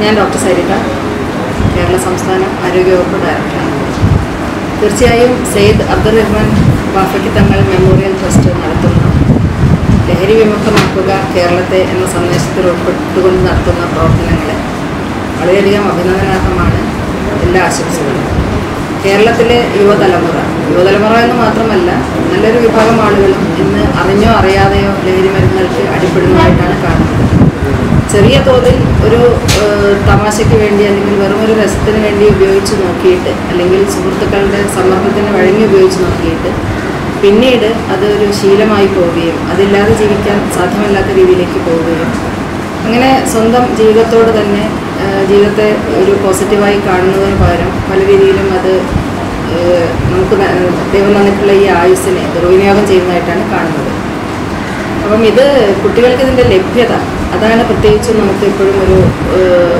ഞാൻ ഡോക്ടർ സരിത കേരള സംസ്ഥാന ആരോഗ്യവകുപ്പ് ഡയറക്ടറാണ് തീർച്ചയായും സെയ്ദ് അബ്ദുറഹ്മാൻ ബാഫയ്ക്ക് തങ്ങൾ മെമ്മോറിയൽ ട്രസ്റ്റ് നടത്തുന്ന ലഹരി വിമുക്തമാക്കുക കേരളത്തെ എന്ന സന്ദേശത്തിൽ ഉൾപ്പെട്ടുകൊണ്ട് നടത്തുന്ന പ്രവർത്തനങ്ങളെ വളരെയധികം അഭിനന്ദനാർഹമാണ് എല്ലാ ആശംസകളും കേരളത്തിലെ യുവതലമുറ യുവതലമുറ എന്ന് മാത്രമല്ല നല്ലൊരു വിഭാഗം ആളുകളും ഇന്ന് അറിഞ്ഞോ അറിയാതെയോ ലഹരി മരുന്നുകൾക്ക് അടിപ്പെടുന്നതായിട്ടാണ് കാണുന്നത് ചെറിയ തോതിൽ ഒരു ഏഹ്, തമാശയ്ക്ക് വേണ്ടി അല്ലെങ്കിൽ വെറും ഒരു രസത്തിന് വേണ്ടി ഉപയോഗിച്ച് നോക്കിയിട്ട് അല്ലെങ്കിൽ സുഹൃത്തുക്കളുടെ സമ്മർദ്ദത്തിന് വഴങ്ങി ഉപയോഗിച്ച് നോക്കിയിട്ട് പിന്നീട് അതൊരു ശീലമായി പോവുകയും അതില്ലാതെ ജീവിക്കാൻ സാധ്യമല്ലാത്ത രീതിയിലേക്ക് പോവുകയും അങ്ങനെ സ്വന്തം ജീവിതത്തോട് തന്നെ ഏഹ്, ജീവിതത്തെ ഒരു പോസിറ്റീവായി കാണുന്നതിന് പകരം പല രീതിയിലും അത് ഏഹ്, നമുക്ക് ന- ദൈവം തന്നിട്ടുള്ള ഈ ആയുസ്സിനെ ദുർവിനിയോഗം ചെയ്യുന്നതായിട്ടാണ് കാണുന്നത് അപ്പം ഇത് കുട്ടികൾക്ക് ഇതിൻ്റെ ലഭ്യത അതാണ് പ്രത്യേകിച്ചും നമുക്ക് ഇപ്പോഴും ഒരു ഏഹ്,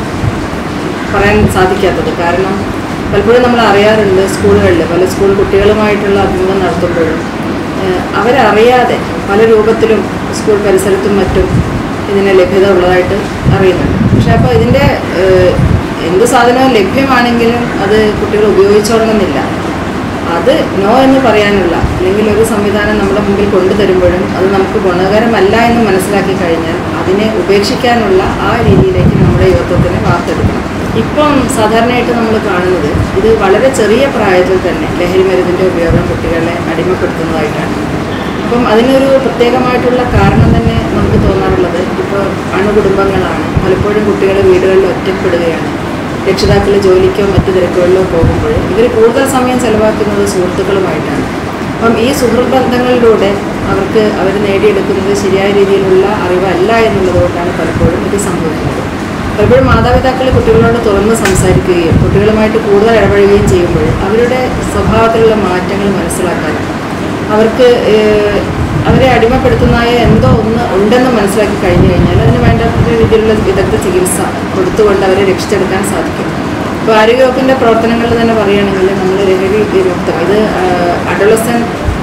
പറയാൻ സാധിക്കാത്തത് കാരണം പലപ്പോഴും നമ്മൾ അറിയാറുണ്ട് സ്കൂളുകളിൽ പല സ്കൂൾ കുട്ടികളുമായിട്ടുള്ള അഭിമുഖം നടത്തുമ്പോഴും ഏഹ്, അവരറിയാതെ പല രൂപത്തിലും സ്കൂൾ പരിസരത്തും മറ്റും ഇതിന് ലഭ്യത ഉള്ളതായിട്ട് അറിയുന്നുണ്ട് പക്ഷെ അപ്പോൾ ഇതിൻ്റെ ഏഹ്, എന്ത് സാധനവും ലഭ്യമാണെങ്കിലും അത് കുട്ടികൾ ഉപയോഗിച്ചോളണമെന്നില്ല അത് നോ എന്ന് പറയാനുള്ള അല്ലെങ്കിൽ ഒരു സംവിധാനം നമ്മുടെ മുമ്പിൽ കൊണ്ടുതരുമ്പോഴും അത് നമുക്ക് ഗുണകരമല്ല എന്ന് മനസ്സിലാക്കി കഴിഞ്ഞാൽ അതിനെ ഉപേക്ഷിക്കാനുള്ള ആ രീതിയിലേക്ക് നമ്മുടെ യുവത്വത്തിനെ വാർത്തെടുക്കണം ഇപ്പം സാധാരണയായിട്ട് നമ്മൾ കാണുന്നത് ഇത് വളരെ ചെറിയ പ്രായത്തിൽ തന്നെ ലഹരി മരുന്നിൻ്റെ ഉപയോഗം കുട്ടികളെ അടിമപ്പെടുത്തുന്നതായിട്ടാണ് അപ്പം അതിനൊരു പ്രത്യേകമായിട്ടുള്ള കാരണം തന്നെ നമുക്ക് തോന്നാറുള്ളത് ഇപ്പോൾ അണുകുടുംബങ്ങളാണ് പലപ്പോഴും കുട്ടികൾ വീടുകളിൽ ഒറ്റപ്പെടുകയാണ് രക്ഷിതാക്കൾ ജോലിക്കോ മറ്റു തിരക്കുകളിലോ പോകുമ്പോൾ ഇവർ കൂടുതൽ സമയം ചെലവാക്കുന്നത് സുഹൃത്തുക്കളുമായിട്ടാണ് അപ്പം ഈ സുഹൃത്ത് ബന്ധങ്ങളിലൂടെ അവർക്ക് അവർ നേടിയെടുക്കുന്നത് ശരിയായ രീതിയിലുള്ള അറിവല്ല എന്നുള്ളത് കൊണ്ടാണ് പലപ്പോഴും ഇത് സംഭവിക്കുന്നത് പലപ്പോഴും മാതാപിതാക്കൾ കുട്ടികളോട് തുറന്ന് സംസാരിക്കുകയും കുട്ടികളുമായിട്ട് കൂടുതൽ ഇടപഴകുകയും ചെയ്യുമ്പോൾ അവരുടെ സ്വഭാവത്തിലുള്ള മാറ്റങ്ങൾ മനസ്സിലാക്കാനും അവർക്ക് ഏഹ്, അവരെ അടിമപ്പെടുത്തുന്നതായ എന്തോ ഒന്ന് ഉണ്ടെന്ന് മനസ്സിലാക്കി കഴിഞ്ഞു കഴിഞ്ഞാൽ അതിന് വേണ്ട രീതിയിലുള്ള വിദഗ്ധ ചികിത്സ കൊടുത്തുകൊണ്ട് അവരെ രക്ഷിച്ചെടുക്കാൻ സാധിക്കും ഇപ്പോൾ ആരോഗ്യവകുപ്പിൻ്റെ പ്രവർത്തനങ്ങളിൽ തന്നെ പറയുകയാണെങ്കിൽ നമ്മൾ ലഹരി വിമുക്തം ഇത് അഡോളസൻ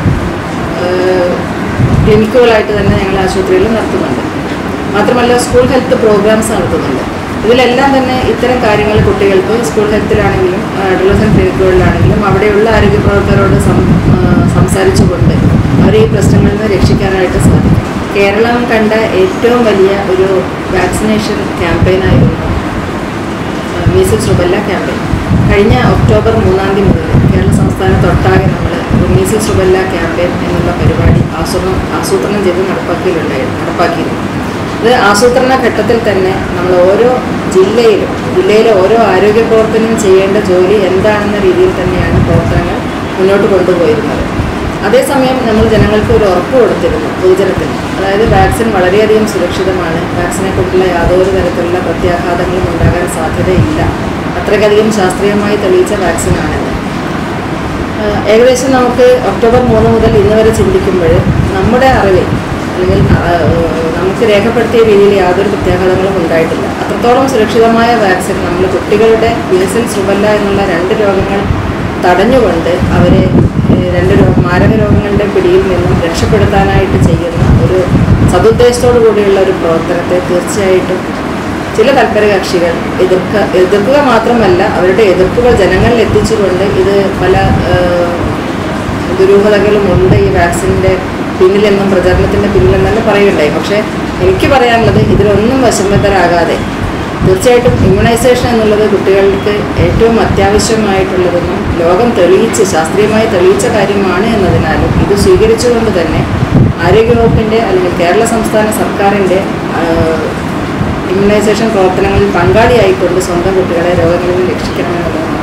ക്ലിനിക്കുകളായിട്ട് തന്നെ ഞങ്ങൾ ആശുപത്രിയിൽ നടത്തുന്നുണ്ട് മാത്രമല്ല സ്കൂൾ ഹെൽത്ത് പ്രോഗ്രാംസ് നടത്തുന്നുണ്ട് ഇതിലെല്ലാം തന്നെ ഇത്തരം കാര്യങ്ങൾ കുട്ടികൾക്ക് സ്കൂൾ ഹെൽത്തിലാണെങ്കിലും അഡോളസൻ ക്ലിനിക്കുകളിലാണെങ്കിലും അവിടെയുള്ള ആരോഗ്യ പ്രവർത്തകരോട് സം- ആ, സംസാരിച്ചുകൊണ്ട് അവരെ ഈ പ്രശ്നങ്ങളിൽ നിന്ന് രക്ഷിക്കാനായിട്ട് സാധിക്കും കേരളം കണ്ട ഏറ്റവും വലിയ ഒരു വാക്സിനേഷൻ ക്യാമ്പയിനായിരുന്നു മീസിൽസ് റുബല്ല ക്യാമ്പയിൻ കഴിഞ്ഞ ഒക്ടോബർ മൂന്നാം തീയതി മുതൽ കേരള സംസ്ഥാനത്തൊട്ടാകെ നമ്മൾ മീസിൽസ് റുബല്ല ക്യാമ്പയിൻ എന്നുള്ള പരിപാടി ആസൂത്രണം ആസൂത്രണം ചെയ്ത് നടപ്പാക്കിയിട്ടുണ്ടായിരുന്നു നടപ്പാക്കിയിരുന്നു ഇത് ആസൂത്രണ ഘട്ടത്തിൽ തന്നെ നമ്മൾ ഓരോ ജില്ലയിലും ജില്ലയിലെ ഓരോ ആരോഗ്യ പ്രവർത്തനം ചെയ്യേണ്ട ജോലി എന്താണെന്ന രീതിയിൽ തന്നെയാണ് പ്രവർത്തനങ്ങൾ മുന്നോട്ട് കൊണ്ടുപോയിരുന്നത് അതേസമയം നമ്മൾ ജനങ്ങൾക്ക് ഒരു ഉറപ്പ് കൊടുത്തിരുന്നു പൊതുജനത്തിന് അതായത് വാക്സിൻ വളരെയധികം സുരക്ഷിതമാണ് വാക്സിനെ കൊണ്ടുള്ള യാതൊരു തരത്തിലുള്ള പ്രത്യാഘാതങ്ങളും ഉണ്ടാകാൻ സാധ്യതയില്ല അത്രയ്ക്കധികം ശാസ്ത്രീയമായി തെളിയിച്ച വാക്സിനാണിത് ആഹ് ഏകദേശം നമുക്ക് ഒക്ടോബർ മൂന്ന് മുതൽ ഇന്ന് വരെ ചിന്തിക്കുമ്പോൾ നമ്മുടെ അറിവിൽ അല്ലെങ്കിൽ ആഹ് നമുക്ക് രേഖപ്പെടുത്തിയ രീതിയിൽ യാതൊരു പ്രത്യാഘാതങ്ങളും ഉണ്ടായിട്ടില്ല അത്രത്തോളം സുരക്ഷിതമായ വാക്സിൻ നമ്മൾ കുട്ടികളുടെ മീസിൽസ് റുബല്ല എന്നുള്ള രണ്ട് രോഗങ്ങൾ തടഞ്ഞുകൊണ്ട് അവരെ ഏഹ് രണ്ട് രോ മാരക രോഗങ്ങളുടെ പിടിയിൽ നിന്നും രക്ഷപ്പെടുത്താനായിട്ട് ചെയ്യുന്ന ഒരു സതുദ്ദേശത്തോടു കൂടിയുള്ള ഒരു പ്രവർത്തനത്തെ തീർച്ചയായിട്ടും ചില തൽപര കക്ഷികൾ എതിർക്ക എതിർക്കുക മാത്രമല്ല അവരുടെ എതിർപ്പുകൾ ജനങ്ങളിൽ എത്തിച്ചുകൊണ്ട് ഇത് പല ഏഹ്, ദുരൂഹതകളും ഉണ്ട് ഈ വാക്സിൻ്റെ പിന്നിലെന്നും പ്രചരണത്തിൻ്റെ പിന്നിലെന്നെല്ലാം പറയുകയുണ്ടായി പക്ഷേ എനിക്ക് പറയാനുള്ളത് ഇതിലൊന്നും വശംബദ്ധരാകാതെ തീർച്ചയായിട്ടും ഇമ്മ്യൂണൈസേഷൻ എന്നുള്ളത് കുട്ടികൾക്ക് ഏറ്റവും അത്യാവശ്യമായിട്ടുള്ളതെന്നും ലോകം തെളിയിച്ച് ശാസ്ത്രീയമായി തെളിയിച്ച കാര്യമാണ് എന്നതിനാലും ഇത് സ്വീകരിച്ചുകൊണ്ട് തന്നെ ആരോഗ്യവകുപ്പിൻ്റെ അല്ലെങ്കിൽ കേരള സംസ്ഥാന സർക്കാരിൻ്റെ ഇമ്മ്യൂണൈസേഷൻ പ്രവർത്തനങ്ങളിൽ പങ്കാളിയായിക്കൊണ്ട് സ്വന്തം കുട്ടികളെ രോഗങ്ങളിൽ നിന്ന് രക്ഷിക്കണമെന്നുള്ളതാണ്